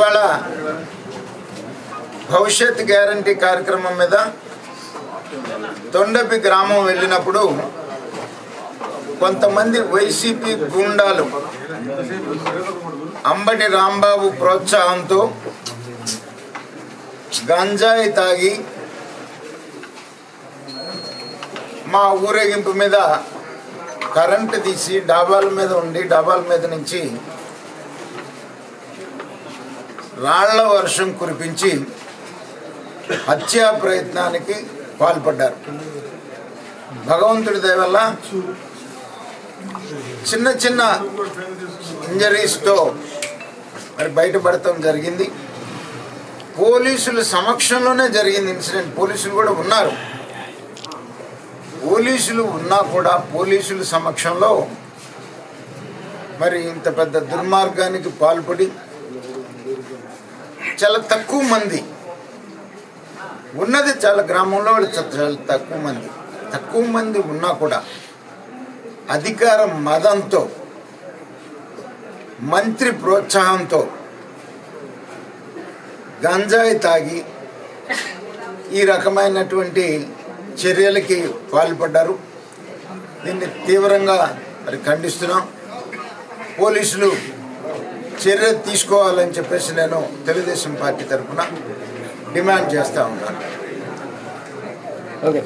ఇవాళ భవిష్యత్ గ్యారంటీ కార్యక్రమం మీద తొండపి గ్రామం వెళ్ళినప్పుడు కొంతమంది వైసీపీ గూండాలు అంబటి రాంబాబు ప్రోత్సాహంతో గంజాయి తాగి మా ఊరేగింపు మీద కరెంటు తీసి డాబాల మీద ఉండి డాబాల మీద నుంచి రాళ్ల వర్షం కురిపించి హత్యా ప్రయత్నానికి పాల్పడ్డారు భగవంతుడి దయ వల్ల చిన్న చిన్న ఇంజరీస్తో మరి బయటపడటం జరిగింది పోలీసుల సమక్షంలోనే జరిగింది ఇన్సిడెంట్ పోలీసులు కూడా ఉన్నారు పోలీసులు ఉన్నా కూడా పోలీసుల సమక్షంలో మరి ఇంత పెద్ద దుర్మార్గానికి పాల్పడి చాలా తక్కువ మంది ఉన్నది చాలా గ్రామంలో వాళ్ళు చ- చాలా తక్కువ మంది తక్కువ మంది ఉన్నా కూడా అధికార మదంతో మంత్రి ప్రోత్సాహంతో గంజాయి తాగి ఈ రకమైనటువంటి చర్యలకి పాల్పడ్డారు దీన్ని తీవ్రంగా మరి ఖండిస్తున్నాం పోలీసులు చర్య తీసుకోవాలని చెప్పేసి నేను తెలుగుదేశం పార్టీ తరఫున డిమాండ్ చేస్తూ ఉన్నాను ఓకే